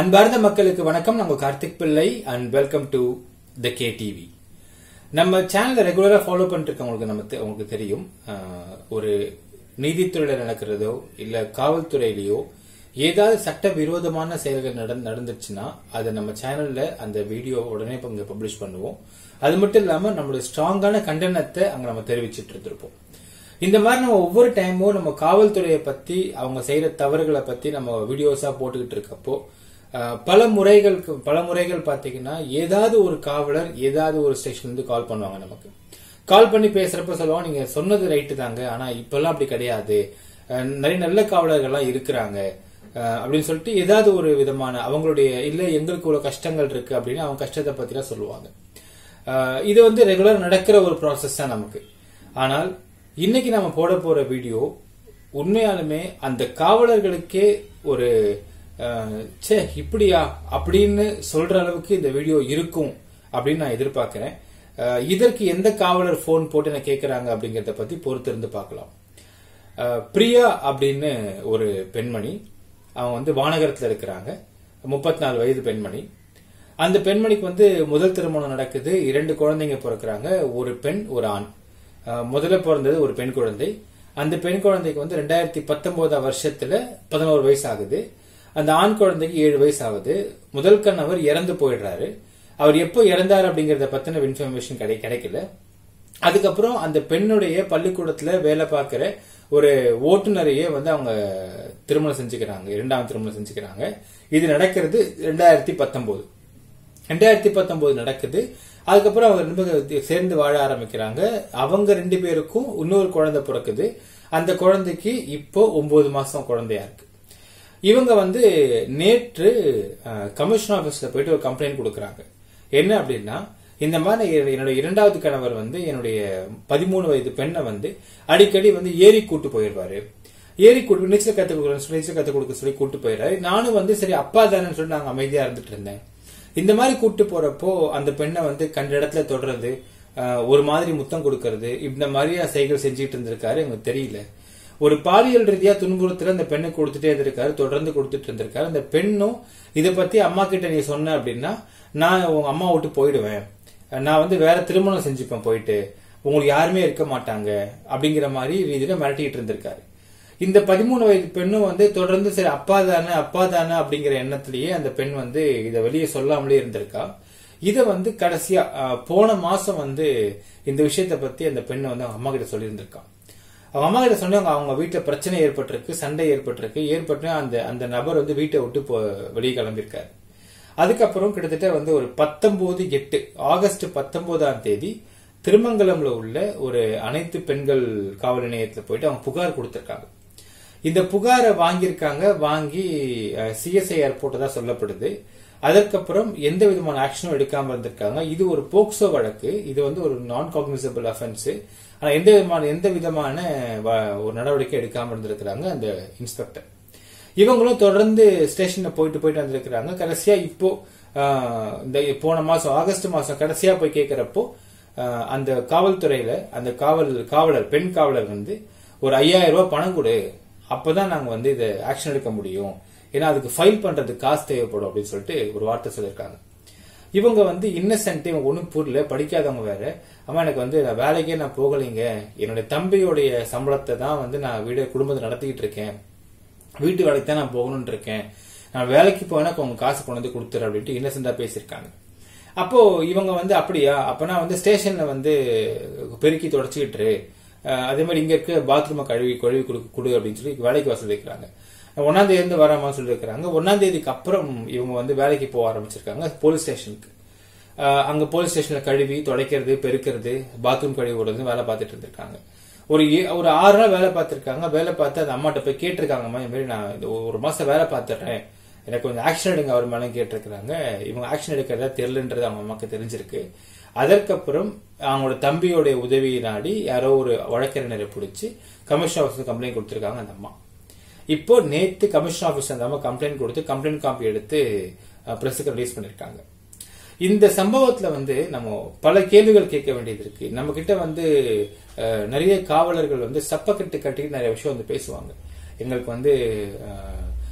அன்பார்ந்த மக்களுக்கு வணக்கம் நம்ம Karthik Pillai and welcome to the K TV நம்ம சேனலை ரெகுலரா ஃபாலோ பண்ணிட்டு இருக்கவங்களுக்கு நம்ம தெ- உங்களுக்கு தெரியும் ஆஹ், ஒரு நீதித்துறையில நடக்கிறதோ இல்ல காவல்துறையிலயோ ஏதாவது சட்ட விரோதமான செயல்கள் நடந்- நடந்துச்சுன்னா அதை நம்ம சேனல்ல அந்த வீடியோ உடனே இப்ப இங்க பப்ளிஷ் பண்ணுவோம் அது மட்டும் இல்லாம நம்மளுடைய ஸ்ட்ராங்கான கண்டனத்தை அங்க நம்ம தெரிவிச்சிட்டு இருந்திருப்போம் இந்த மாதிரி நம்ம ஒவ்வொரு டைமும் நம்ம காவல்துறையை பத்தி அவங்க செய்யற தவறுகளை பத்தி நம்ம வீடியோஸா போட்டுக்கிட்டு இருக்கப்போ அஹ், பல முறைகளுக்கு பல முறைகள் பாத்தீங்கன்னா ஏதாவது ஒரு காவலர் ஏதாவது ஒரு ஸ்டேஷன்ல இருந்து கால் பண்ணுவாங்க நமக்கு கால் பண்ணி பேசுறப்ப சொல்லுவாங்க நீங்க சொன்னது ரைட்டு தாங்க ஆனா இப்பெல்லாம் அப்படி கிடையாது அஹ், நிறைய நல்ல காவலர்கள்லாம் இருக்கிறாங்க அஹ், அப்படின்னு சொல்லிட்டு ஏதாவது ஒரு விதமான அவங்களுடைய இல்ல எங்களுக்கு இவ்வளவு கஷ்டங்கள் இருக்கு அப்படின்னு அவங்க கஷ்டத்தை பத்திலாம் சொல்லுவாங்க அஹ், இது வந்து ரெகுலர் நடக்கிற ஒரு ப்ராசஸ் தான் நமக்கு ஆனால் இன்னைக்கு நம்ம போட போற வீடியோ உண்மையாலுமே அந்த காவலர்களுக்கே ஒரு அஹ், ச்சே இப்படியா அப்படின்னு சொல்ற அளவுக்கு இந்த வீடியோ இருக்கும் அப்படின்னு நான் எதிர்பார்க்கிறேன் அஹ், இதற்கு எந்த காவலர் ஃபோன் போட்டு என்ன கேட்கறாங்க அப்படிங்கறத பத்தி பொறுத்திருந்து பார்க்கலாம் அஹ், பிரியா அப்படின்னு ஒரு பெண்மணி அவங்க வந்து வானகரத்துல இருக்கிறாங்க முப்பத்தி நாலு வயது பெண்மணி அந்த பெண்மணிக்கு வந்து முதல் திருமணம் நடக்குது இரண்டு குழந்தைங்க பிறக்கிறாங்க ஒரு பெண் ஒரு ஆண் அஹ், முதல்ல பிறந்தது ஒரு பெண் குழந்தை அந்த பெண் குழந்தைக்கு வந்து ரெண்டாயிரத்தி பத்தொன்பதாம் வருஷத்துல பதினோரு வயசு ஆகுது அந்த ஆண் குழந்தைக்கு ஏழு வயசு ஆகுது முதல் கணவர் இறந்து போயிடுறாரு அவர் எப்போ இறந்தார் அப்படிங்கறத பத்தின இன்ஃபர்மேஷன் கிடை கிடைக்கல அதுக்கப்புறம் அந்த பெண்ணுடைய பள்ளிக்கூடத்துல வேலை பார்க்கிற ஒரு ஓட்டுநரையே வந்து அவங்க திருமணம் செஞ்சுக்கிறாங்க இரண்டாம் திருமணம் செஞ்சுக்கிறாங்க இது நடக்கிறது ரெண்டாயிரத்தி பத்தொன்பது ரெண்டாயிரத்தி பத்தொன்பது நடக்குது அதுக்கப்புறம் அவங்க ரெண்டு பேரும் சேர்ந்து வாழ ஆரம்பிக்கிறாங்க அவங்க ரெண்டு பேருக்கும் இன்னொரு குழந்தை பிறக்குது அந்த குழந்தைக்கு இப்போ ஒன்பது மாசம் குழந்தையா இருக்கு இவங்க வந்து நேற்று கமிஷன் ஆபீஸ்ல போயிட்டு ஒரு கம்ப்ளைண்ட் கொடுக்கறாங்க என்ன அப்படின்னா இந்த மாதிரி என்னுடைய இரண்டாவது கணவர் வந்து என்னுடைய பதிமூணு வயது பெண்ணை வந்து அடிக்கடி வந்து ஏரி கூட்டு போயிருவாரு ஏரி கூட்டு நீச்சல் கத்து கொடுக்குறேன்னு சொல்லி நீச்சல் கத்து கொடுக்க சொல்லி கூட்டு போயிடுறாரு நானும் வந்து சரி அப்பா தானேன்னு சொல்லி நாங்க அமைதியா இருந்துட்டு இருந்தேன் இந்த மாதிரி கூட்டு போறப்போ அந்த பெண்ணை வந்து கண்ட இடத்துல தொடறது ஆஹ், ஒரு மாதிரி முத்தம் கொடுக்கறது இந்த மாதிரி செயல்கள் செஞ்சுட்டு இருந்திருக்காரு எனக்கு தெரியல ஒரு பாலியல் ரீதியா துன்புறுத்தல அந்த பெண்ணுக்கு கொடுத்துட்டே இருந்திருக்காரு தொடர்ந்து கொடுத்துட்டு இருந்திருக்காரு அந்த பெண்ணும் இதை பத்தி அம்மா கிட்ட நீ சொன்ன அப்படின்னா நான் உங்க அம்மா விட்டு போயிடுவேன் நான் வந்து வேற திருமணம் செஞ்சுப்பேன் போயிட்டு உங்களுக்கு யாருமே இருக்க மாட்டாங்க அப்படிங்கிற மாதிரி ரீதியில மிரட்டிட்டு இருந்திருக்காரு இந்த பதிமூணு வயது பெண்ணும் வந்து தொடர்ந்து சரி அப்பா தானே அப்பா தானே அப்படிங்கிற எண்ணத்திலேயே அந்த பெண் வந்து இதை வெளியே சொல்லாமலே இருந்திருக்கா இதை வந்து கடைசியா அஹ், போன மாசம் வந்து இந்த விஷயத்தை பத்தி அந்த பெண் வந்து அவங்க அம்மா கிட்ட சொல்லியிருந்திருக்கான் அவங்க அம்மா கிட்ட சொன்னாங்க அவங்க வீட்டுல பிரச்சனை ஏற்பட்டிருக்கு சண்டை ஏற்பட்டிருக்கு ஏற்பட்டு அந்த அந்த நபர் வந்து வீட்டை விட்டு போ வெளியே கிளம்பியிருக்காரு அதுக்கப்புறம் கிட்டத்தட்ட வந்து ஒரு பத்தொன்பது எட்டு ஆகஸ்ட் பத்தொன்பதாம் தேதி திருமங்கலம்ல உள்ள ஒரு அனைத்து பெண்கள் காவல் நிலையத்துல போயிட்டு அவங்க புகார் கொடுத்திருக்காங்க இந்த புகாரை வாங்கியிருக்காங்க வாங்கி சிஎஸ்ஐஆர் போட்டதா சொல்லப்படுது அதற்கப்புறம் எந்த விதமான ஆக்ஷனும் எடுக்காம இருந்திருக்காங்க இது ஒரு போக்சோ வழக்கு இது வந்து ஒரு நான் காக்னிசபிள் அஃபென்ஸ் ஆனா எந்த விதமான எந்த விதமான வ- ஒரு நடவடிக்கை எடுக்காம இருந்திருக்கிறாங்க அந்த இன்ஸ்பெக்டர் இவங்களும் தொடர்ந்து ஸ்டேஷன்ல போயிட்டு போயிட்டு வந்திருக்கிறாங்க கடைசியா இப்போ ஆஹ், இந்த போன மாசம் ஆகஸ்ட் மாசம் கடைசியா போய் கேட்கிறப்போ ஆஹ், அந்த காவல்துறையில அந்த காவல் காவலர் பெண் காவலர் வந்து ஒரு ஐயாயிரம் ரூபாய் பணம் கொடு அப்பதான் நாங்க வந்து இதை ஆக்ஷன் எடுக்க முடியும் ஏன்னா அதுக்கு ஃபைல் பண்றதுக்கு காசு தேவைப்படும் அப்படின்னு சொல்லிட்டு ஒரு வார்த்தை சொல்லியிருக்காங்க இவங்க வந்து இன்னசென்ட் இவங்க ஒன்றும் புரியல படிக்காதவங்க வேற அம்மா எனக்கு வந்து நான் வேலைக்கே நான் போகலைங்க என்னுடைய தம்பியோடைய சம்பளத்தை தான் வந்து நான் வீடு குடும்பத்தை நடத்திக்கிட்டு இருக்கேன் வீட்டு வேலைக்கு தான் நான் போகணும்னு இருக்கேன் நான் வேலைக்கு போனா உங்க காசு கொண்டு வந்து கொடுத்துரு அப்படின்ட்டு இன்னசென்டா பேசியிருக்காங்க அப்போ இவங்க வந்து அப்படியா அப்பனா வந்து ஸ்டேஷன்ல வந்து பெருக்கி தொடச்சிக்கிட்டு இரு. அஹ் அதே மாதிரி இங்க இருக்க பாத்ரூமை கழுவி கழுவி கொடு கொடு அப்படின்னு சொல்லி வேலைக்கு வசதி வைக்கிறாங்க ஒன்னாம் தேதி இருந்து வராம சொல்லியிருக்கிறாங்க ஒன்னாம் தேதிக்கு அப்புறம் இவங்க வந்து வேலைக்கு போக ஆரம்பிச்சிருக்காங்க போலீஸ் ஸ்டேஷனுக்கு அஹ் அங்க போலீஸ் ஸ்டேஷன்ல கழுவி துடைக்கிறது பெருக்கிறது பாத்ரூம் கழுவி விடுறது வேலை பார்த்துட்டு இருந்திருக்காங்க ஒரு ஏ- ஒரு ஆறு நாள் வேலை பார்த்திருக்காங்க வேலை பார்த்து அந்த அம்மாட்ட போய் கேட்டிருக்காங்கம்மா இந்த மாதிரி நான் இந்த ஒரு மாசம் வேலை பார்த்துடுறேன் எனக்கு கொஞ்சம் ஆக்ஷன் எடுங்க அவர் மேலே கேட்டிருக்கிறாங்க இவங்க ஆக்ஷன் எடுக்கிறதா தெரியலன்றது அவங்க அம்மாக்கு தெரிஞ்சிருக்கு அதற்கப்புறம் அவங்களோட தம்பியோடைய உதவியை நாடி யாரோ ஒரு வழக்கறிஞரை பிடிச்சி கமிஷன் ஆஃபீஸ் கம்ப்ளைண்ட் கொடுத்திருக்காங்க அந்த அம்மா இப்போ நேத்து கமிஷன் ஆபீஸ் அந்த அம்மா கம்ப்ளைண்ட் கொடுத்து கம்ப்ளைண்ட் காப்பி எடுத்து பிரஸுக்கு ரிலீஸ் பண்ணிருக்காங்க இந்த சம்பவத்துல வந்து நம்ம பல கேள்விகள் கேட்க வேண்டியது இருக்கு நம்ம கிட்ட வந்து அஹ், நிறைய காவலர்கள் வந்து சப்பக்கட்டு கட்டி நிறைய விஷயம் வந்து பேசுவாங்க எங்களுக்கு வந்து அஹ்,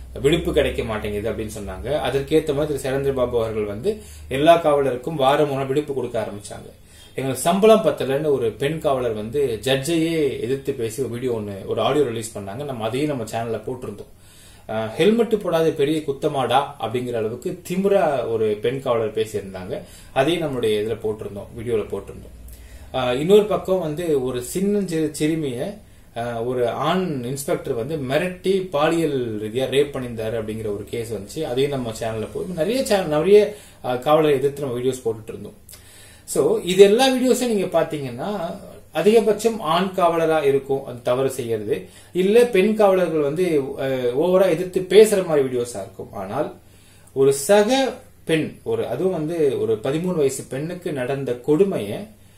விடுப்பு கிடைக்க மாட்டேங்குது அப்படின்னு சொன்னாங்க அதற்கேற்ற மாதிரி திரு சரேந்திர பாபு அவர்கள் வந்து எல்லா காவலருக்கும் வாரம் மூலம் விடுப்பு கொடுக்க ஆரம்பிச்சாங்க எங்களுக்கு சம்பளம் பத்தலன்னு ஒரு பெண் காவலர் வந்து ஜட்ஜையே எதிர்த்து பேசி ஒரு வீடியோ ஒன்று ஒரு ஆடியோ ரிலீஸ் பண்ணாங்க நம்ம அதையும் நம்ம சேனல்ல போட்டிருந்தோம் ஹெல்மெட் போடாத பெரிய குத்தமாடா அப்படிங்கிற அளவுக்கு திமிரா ஒரு பெண் காவலர் பேசியிருந்தாங்க அதையும் நம்மளுடைய இதுல போட்டிருந்தோம் வீடியோல போட்டிருந்தோம் ஆஹ் இன்னொரு பக்கம் வந்து ஒரு சின்னஞ்சிறு சிறுமிய ஆஹ் ஒரு ஆண் இன்ஸ்பெக்டர் வந்து மிரட்டி பாலியல் ரீதியா ரேப் பண்ணியிருந்தாரு அப்படிங்கிற ஒரு கேஸ் வந்துச்சு அதையும் நம்ம சேனல்ல போய் நிறைய சேனல் நிறைய ஆஹ் காவலரை எதிர்த்து நம்ம வீடியோஸ் போட்டுட்டு இருந்தோம் சோ இது எல்லா வீடியோஸும் நீங்க பாத்தீங்கன்னா அதிகபட்சம் ஆண் காவலரா இருக்கும் அது தவறு செய்யறது இல்ல பெண் காவலர்கள் வந்து ஓவரா எதிர்த்து பேசுற மாதிரி வீடியோஸா இருக்கும் ஆனால் ஒரு சக பெண் ஒரு அதுவும் வந்து ஒரு பதிமூணு வயசு பெண்ணுக்கு நடந்த கொடுமையை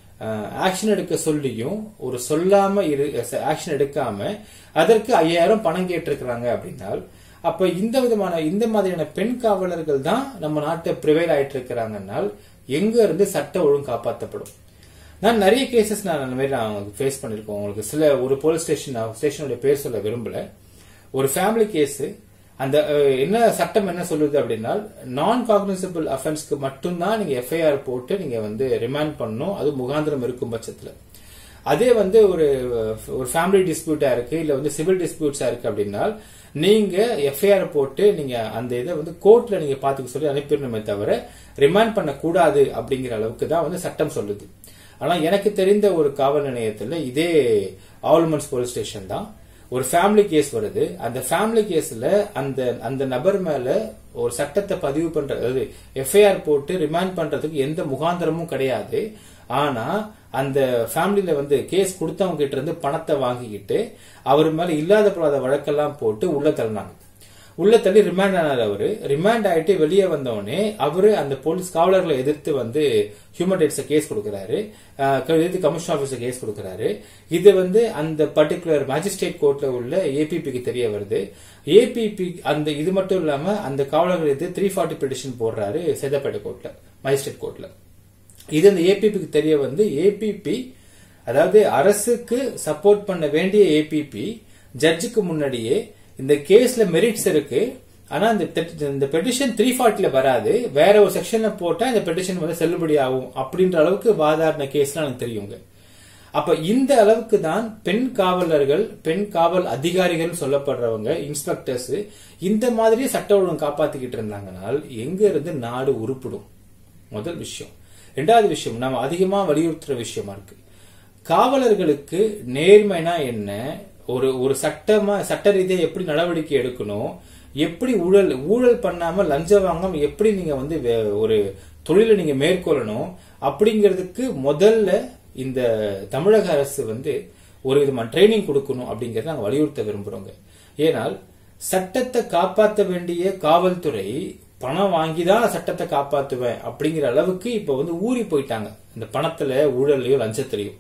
ஆக்ஷன் எடுக்க சொல்லியும் ஒரு சொல்லாம இரு ஆக்ஷன் எடுக்காம அதற்கு ஐயாயிரம் பணம் கேட்டிருக்கிறாங்க அப்படின்னால் அப்ப இந்த விதமான இந்த மாதிரியான பெண் காவலர்கள் தான் நம்ம நாட்டை ப்ரிவைல் ஆயிட்டு இருக்கிறாங்கன்னால் எங்க இருந்து சட்ட ஒழுங்கு காப்பாற்றப்படும் நான் நிறைய கேசஸ் நான் அந்த மாதிரி நான் ஃபேஸ் பண்ணிருக்கோம் உங்களுக்கு சில ஒரு போலீஸ் ஸ்டேஷன் ஸ்டேஷனுடைய பேர் சொல்ல விரும்பல ஒரு ஃபேமிலி கேஸ் அந்த அஹ், என்ன சட்டம் என்ன சொல்லுது அப்படின்னா நான் காக்னிசபிள் அஃபென்ஸ்க்கு மட்டும்தான் நீங்க எஃப்ஐஆர் போட்டு நீங்க வந்து ரிமாண்ட் பண்ணணும் அது முகாந்திரம் இருக்கும் பட்சத்துல அதே வந்து ஒரு ஒரு ஃபேமிலி டிஸ்பியூட்டா இருக்கு இல்ல வந்து சிவில் டிஸ்பியூட்ஸா இருக்கு அப்படின்னா நீங்க எஃப்ஐஆர் போட்டு நீங்க அந்த இதை வந்து கோர்ட்ல நீங்க பாத்துக்க சொல்லி அனுப்பிடணுமே தவிர ரிமாண்ட் பண்ண கூடாது அப்படிங்கிற அளவுக்கு தான் வந்து சட்டம் சொல்லுது ஆனா எனக்கு தெரிந்த ஒரு காவல் நிலையத்துல இதே ஆல்மன்ஸ் போலீஸ் ஸ்டேஷன் தான் ஒரு ஃபேமிலி கேஸ் வருது அந்த ஃபேமிலி கேஸ்ல அந்த அந்த நபர் மேல ஒரு சட்டத்தை பதிவு பண்ற அதாவது எஃப்ஐஆர் போட்டு ரிமாண்ட் பண்றதுக்கு எந்த முகாந்திரமும் கிடையாது ஆனா அந்த ஃபேமிலில வந்து கேஸ் கொடுத்தவங்க கிட்ட இருந்து பணத்தை வாங்கிக்கிட்டு அவர் மேல இல்லாத பொல்லாத வழக்கெல்லாம் போட்டு உள்ள தள்ளினாங்க உள்ள தள்ளி ரிமாண்ட் ஆனார் அவரு ரிமாண்ட் ஆயிட்டு வெளியே வந்தவொடனே அவரு அந்த போலீஸ் காவலர்களை எதிர்த்து வந்து ஹியூமன் ரைட்ஸ் கேஸ் கொடுக்கறாரு அஹ், எதிர்த்து கமிஷன் ஆபீசர் கேஸ் கொடுக்கறாரு இது வந்து அந்த பர்டிகுலர் மேஜிஸ்ட்ரேட் கோர்ட்ல உள்ள ஏபிபிக்கு தெரிய வருது ஏபிபி அந்த இது மட்டும் இல்லாம அந்த காவலர்கள் எதிர்த்து த்ரீ ஃபார்ட்டி பெட்டிஷன் போடுறாரு சேதப்பேட்டை கோர்ட்ல மேஜிஸ்ட்ரேட் கோர்ட்ல இது அந்த ஏபிபிக்கு தெரிய வந்து ஏபிபி அதாவது அரசுக்கு சப்போர்ட் பண்ண வேண்டிய ஏபிபி ஜட்ஜுக்கு முன்னாடியே இந்த கேஸ்ல மெரிட்ஸ் இருக்கு ஆனா இந்த தெட்- இந்த பெட்டிஷன் த்ரீ ஃபார்ட்டில வராது வேற ஒரு செக்ஷன்ல போட்டா இந்த பெட்டிஷன் வந்து செல்லுபடி ஆகும் அப்படின்ற அளவுக்கு வாதாடின கேஸ்லாம் எனக்கு தெரியுங்க அப்ப இந்த அளவுக்கு தான் பெண் காவலர்கள் பெண் காவல் அதிகாரிகள் சொல்லப்படுறவங்க இன்ஸ்பெக்டர்ஸ் இந்த மாதிரி சட்ட ஒழுங்கு காப்பாத்திக்கிட்டு இருந்தாங்கனால் எங்க இருந்து நாடு உருப்பிடும் முதல் விஷயம் ரெண்டாவது விஷயம் நாம அதிகமா வலியுறுத்துற விஷயமா இருக்கு காவலர்களுக்கு நேர்மைனா என்ன ஒரு ஒரு சட்டமா சட்ட ரீதியா எப்படி நடவடிக்கை எடுக்கணும் எப்படி ஊழல் ஊழல் பண்ணாம லஞ்சம் வாங்காம எப்படி நீங்க வந்து வே- ஒரு தொழிலை நீங்க மேற்கொள்ளணும் அப்படிங்கிறதுக்கு முதல்ல இந்த தமிழக அரசு வந்து ஒரு விதமான ட்ரைனிங் கொடுக்கணும் அப்படிங்கறத நாங்க வலியுறுத்த விரும்புறோங்க ஏனால் சட்டத்தை காப்பாற்ற வேண்டிய காவல்துறை பணம் வாங்கி தான் சட்டத்தை காப்பாத்துவேன் அப்படிங்கிற அளவுக்கு இப்ப வந்து ஊறி போயிட்டாங்க இந்த பணத்துல ஊழல்லையோ லஞ்சத்திலையும்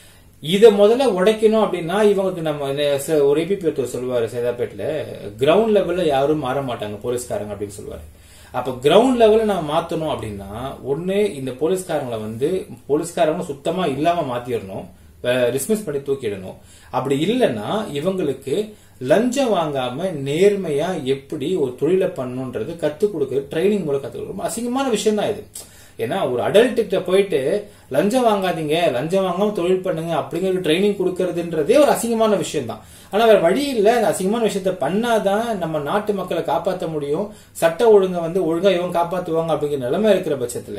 இத முதல்ல உடைக்கணும் அப்படின்னா இவங்களுக்கு நம்ம இந்த ச- ஒரு ஏபிபி ஒருத்தர் சொல்லுவாரு சேதாப்பேட்டில் கிரவுண்ட் லெவல்ல யாரும் மாற மாட்டாங்க போலீஸ்காரங்க அப்படின்னு சொல்லுவாரு அப்ப கிரவுண்ட் லெவல்ல நம்ம மாத்தணும் அப்படின்னா ஒண்ணு இந்த போலீஸ்காரங்களை வந்து போலீஸ்காரங்க சுத்தமா இல்லாம மாத்திடணும் டிஸ்மிஸ் பண்ணி தூக்கிடணும் அப்படி இல்லைன்னா இவங்களுக்கு லஞ்சம் வாங்காம நேர்மையா எப்படி ஒரு தொழிலை பண்ணணுன்றது கத்துக் கொடுக்கறது ட்ரைனிங் மூலம் கத்துக் கொடுக்கணும் அசிங்கமான விஷயம் தான் இது ஏன்னா ஒரு அடல்ட் கிட்ட போயிட்டு லஞ்சம் வாங்காதீங்க லஞ்சம் வாங்காம தொழில் பண்ணுங்க அப்படிங்கிற ட்ரைனிங் கொடுக்கறதுன்றதே ஒரு அசிங்கமான விஷயம் தான் ஆனா வேற வழி இல்ல அந்த அசிங்கமான விஷயத்த பண்ணாதான் நம்ம நாட்டு மக்களை காப்பாற்ற முடியும் சட்ட ஒழுங்கை வந்து ஒழுங்கா இவங்க காப்பாத்துவாங்க அப்படிங்கிற நிலைமை இருக்கிற பட்சத்துல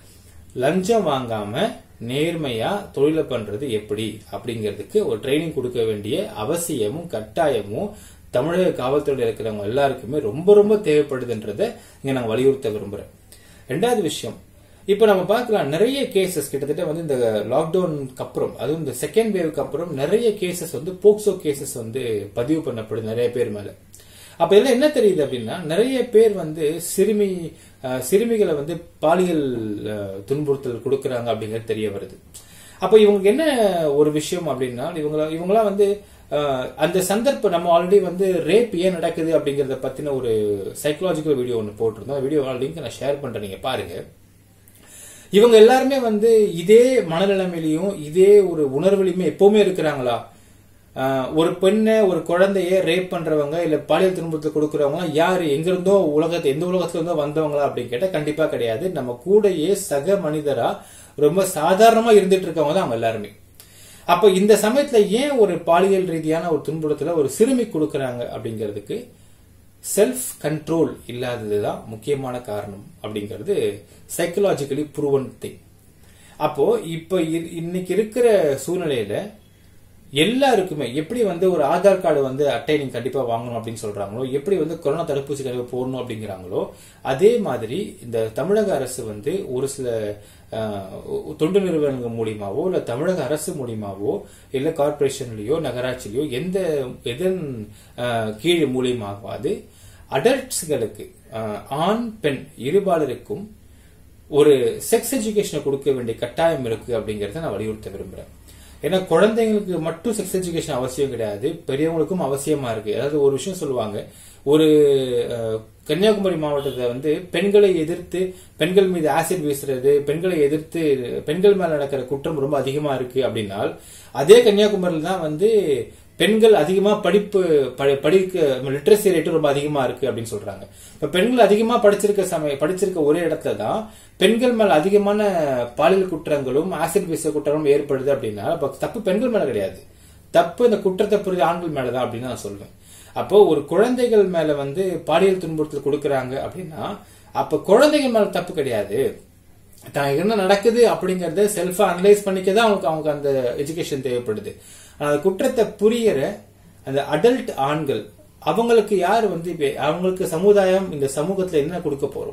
லஞ்சம் வாங்காம நேர்மையா தொழிலை பண்றது எப்படி அப்படிங்கிறதுக்கு ஒரு ட்ரைனிங் கொடுக்க வேண்டிய அவசியமும் கட்டாயமும் தமிழக காவல்துறையில் இருக்கிறவங்க எல்லாருக்குமே ரொம்ப ரொம்ப தேவைப்படுதுன்றதை இங்க நான் வலியுறுத்த விரும்புறேன் ரெண்டாவது விஷயம் இப்ப நம்ம பார்க்கலாம் நிறைய கேசஸ் கிட்டத்தட்ட வந்து இந்த லாக்டவுனுக்கு அப்புறம் அதுவும் இந்த செகண்ட் வேவுக்கு அப்புறம் நிறைய கேசஸ் வந்து போக்சோ கேசஸ் வந்து பதிவு பண்ணப்படுது நிறைய பேர் மேல அப்ப இதெல்லாம் என்ன தெரியுது அப்படின்னா நிறைய பேர் வந்து சிறுமி அஹ், சிறுமிகளை வந்து பாலியல் அஹ், துன்புறுத்தல் கொடுக்கறாங்க அப்படிங்கிறது தெரிய வருது அப்ப இவங்களுக்கு என்ன ஒரு விஷயம் அப்படின்னா இவங்க இவங்களாம் வந்து அஹ், அந்த சந்தர்ப்பம் நம்ம ஆல்ரெடி வந்து ரேப் ஏன் நடக்குது அப்படிங்கறத பத்தின ஒரு சைக்கலாஜிக்கல் வீடியோ ஒன்று போட்டிருந்தோம் வீடியோ லிங்க் நான் ஷேர் பண்றேன் நீங்க பாருங்க இவங்க எல்லாருமே வந்து இதே மனநிலைமையிலையும் இதே ஒரு உணர்வுலையுமே எப்பவுமே இருக்கிறாங்களா ஆஹ், ஒரு பெண்ணை ஒரு குழந்தைய ரேப் பண்றவங்க இல்ல பாலியல் துன்புறுத்தல் கொடுக்கறவங்க யாரு எங்க இருந்தோ உலகத்தை எந்த உலகத்துல இருந்தோ வந்தவங்களா அப்படின்னு கேட்டா கண்டிப்பா கிடையாது நம்ம கூடயே சக மனிதரா ரொம்ப சாதாரணமா இருந்துட்டு இருக்கவங்க தான் அவங்க எல்லாருமே அப்ப இந்த சமயத்துல ஏன் ஒரு பாலியல் ரீதியான ஒரு துன்புறுத்தல ஒரு சிறுமி கொடுக்கறாங்க அப்படிங்கிறதுக்கு செல்ஃப் கண்ட்ரோல் இல்லாததுதான் முக்கியமான காரணம் அப்படிங்கிறது சைக்கலாஜிக்கலி ப்ரூவன் திங் அப்போ இப்ப இ- இன்னைக்கு இருக்கிற சூழ்நிலையில எல்லாருக்குமே எப்படி வந்து ஒரு ஆதார் கார்டு வந்து அட்டை நீங்க கண்டிப்பா வாங்கணும் அப்படின்னு சொல்றாங்களோ எப்படி வந்து கொரோனா தடுப்பூசி கண்டிப்பா போடணும் அப்படிங்கிறாங்களோ அதே மாதிரி இந்த தமிழக அரசு வந்து ஒரு சில ஆஹ், தொண்டு நிறுவனங்கள் மூலியமாவோ இல்ல தமிழக அரசு மூலியமாவோ இல்ல கார்பரேஷன்லயோ நகராட்சியிலயோ எந்த எதன் ஆஹ், கீழ் மூலியமாவது அடல்ட்ஸ்களுக்கு ஆண் பெண் இருபாலருக்கும் ஒரு செக்ஸ் எஜுகேஷனை கொடுக்க வேண்டிய கட்டாயம் இருக்கு அப்படிங்கறத நான் வலியுறுத்த விரும்புறேன் ஏன்னா குழந்தைங்களுக்கு மட்டும் செக்ஸ் எஜுகேஷன் அவசியம் கிடையாது பெரியவங்களுக்கும் அவசியமா இருக்கு அதாவது ஒரு விஷயம் சொல்லுவாங்க ஒரு அஹ், கன்னியாகுமரி மாவட்டத்தை வந்து பெண்களை எதிர்த்து பெண்கள் மீது ஆசிட் வீசுறது பெண்களை எதிர்த்து பெண்கள் மேல நடக்கிற குற்றம் ரொம்ப அதிகமா இருக்கு அப்படின்னால் அதே கன்னியாகுமரியில் தான் வந்து பெண்கள் அதிகமா படிப்பு படி- படிக்க லிட்ரஸி ரேட்டு ரொம்ப அதிகமா இருக்கு அப்படின்னு சொல்றாங்க இப்ப பெண்கள் அதிகமா படிச்சிருக்க சமய படிச்சிருக்க ஒரே இடத்துல தான் பெண்கள் மேல அதிகமான பாலியல் குற்றங்களும் ஆசிட் வீச குற்றங்களும் ஏற்படுது அப்படின்னா அப்ப தப்பு பெண்கள் மேல கிடையாது தப்பு இந்த குற்றத்தை புரிஞ்ச ஆண்கள் மேலதான் அப்படின்னு நான் சொல்லுவேன் அப்போ ஒரு குழந்தைகள் மேல வந்து பாலியல் துன்புறுத்தல் கொடுக்கறாங்க அப்படின்னா அப்ப குழந்தைகள் மேல தப்பு கிடையாது தான் என்ன நடக்குது அப்படிங்கறத செல்ஃபா அனலைஸ் பண்ணிக்க தான் அவங்களுக்கு அவங்க அந்த எஜுகேஷன் தேவைப்படுது ஆனா, அந்த குற்றத்தை புரியற அந்த அடல்ட் ஆண்கள் அவங்களுக்கு யார் வந்து இப்ப அவங்களுக்கு சமுதாயம் இந்த சமூகத்துல என்ன கொடுக்க போறோம்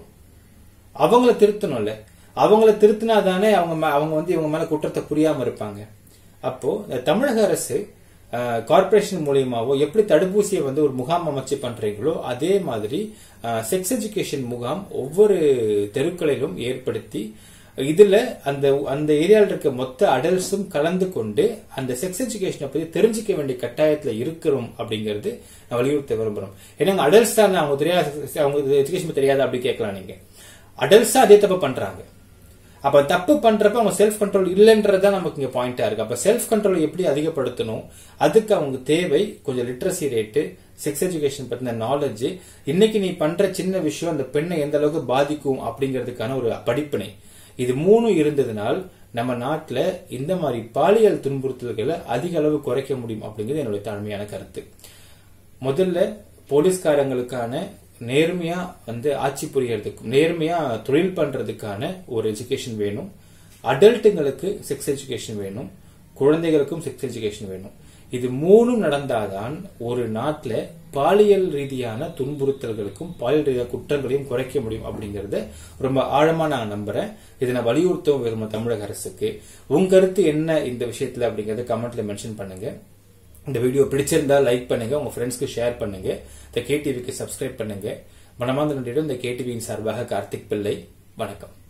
அவங்கள திருத்தணும்ல அவங்கள திருத்தினா தானே அவங்க மே- அவங்க வந்து இவங்க மேல குற்றத்தை புரியாம இருப்பாங்க அப்போ இந்த தமிழக அரசு கார்பரேஷன் மூலியமாவோ எப்படி தடுப்பூசியை வந்து ஒரு முகாம் அமைச்சு பண்றீங்களோ அதே மாதிரி செக்ஸ் எஜுகேஷன் முகாம் ஒவ்வொரு தெருக்களிலும் ஏற்படுத்தி இதுல அந்த அந்த ஏரியாவில் இருக்க மொத்த அடல்ட்ஸும் கலந்து கொண்டு அந்த செக்ஸ் எஜுகேஷனை பத்தி தெரிஞ்சுக்க வேண்டிய கட்டாயத்துல இருக்கிறோம் அப்படிங்கிறது நான் வலியுறுத்த விரும்புறோம் ஏன்னா அடல்ட்ஸ் தான் அவங்க தெரியாது அவங்க எஜுகேஷன் தெரியாது அப்படி கேட்கலாம் நீங்க அடல்ட்ஸா அதே தப்பு பண்றாங்க அப்ப தப்பு பண்றப்ப அவங்க செல்ஃப் கண்ட்ரோல் இல்லைன்றதா நமக்கு இங்க பாயிண்டா இருக்கு அப்ப செல்ஃப் கண்ட்ரோல் எப்படி அதிகப்படுத்தணும் அதுக்கு அவங்க தேவை கொஞ்சம் லிட்ரஸி ரேட்டு செக்ஸ் எஜுகேஷன் பத்தின நாலேஜ் இன்னைக்கு நீ பண்ற சின்ன விஷயம் அந்த பெண்ணை எந்த அளவுக்கு பாதிக்கும் அப்படிங்கிறதுக்கான ஒரு படிப்பினை இது மூணும் இருந்ததுனால் நம்ம நாட்டுல இந்த மாதிரி பாலியல் துன்புறுத்தல்களை அதிக அளவு குறைக்க முடியும் அப்படிங்கிறது என்னுடைய தாழ்மையான கருத்து முதல்ல போலீஸ்காரங்களுக்கான நேர்மையா வந்து ஆட்சி புரியறதுக்கும் நேர்மையா தொழில் பண்றதுக்கான ஒரு எஜுகேஷன் வேணும் அடல்ட்டுங்களுக்கு செக்ஸ் எஜுகேஷன் வேணும் குழந்தைகளுக்கும் செக்ஸ் எஜுகேஷன் வேணும் இது மூணும் நடந்தாதான் ஒரு நாட்டுல பாலியல் ரீதியான துன்புறுத்தல்களுக்கும் பாலியல் ரீதியான குற்றங்களையும் குறைக்க முடியும் அப்படிங்கறத ரொம்ப ஆழமா நான் நம்புறேன் இதை நான் வலியுறுத்தவும் விரும்ப தமிழக அரசுக்கு உங்க கருத்து என்ன இந்த விஷயத்துல அப்படிங்கறத கமெண்ட்ல மென்ஷன் பண்ணுங்க இந்த வீடியோ பிடிச்சிருந்தா லைக் பண்ணுங்க உங்க ஃப்ரெண்ட்ஸ்க்கு ஷேர் பண்ணுங்க இந்த கேடிவிக்கு சப்ஸ்கிரைப் பண்ணுங்க மனமார்ந்த நன்றியுடன் இந்த கேடிவியின் சார்பாக கார்த்திக் பிள்ளை வணக்கம்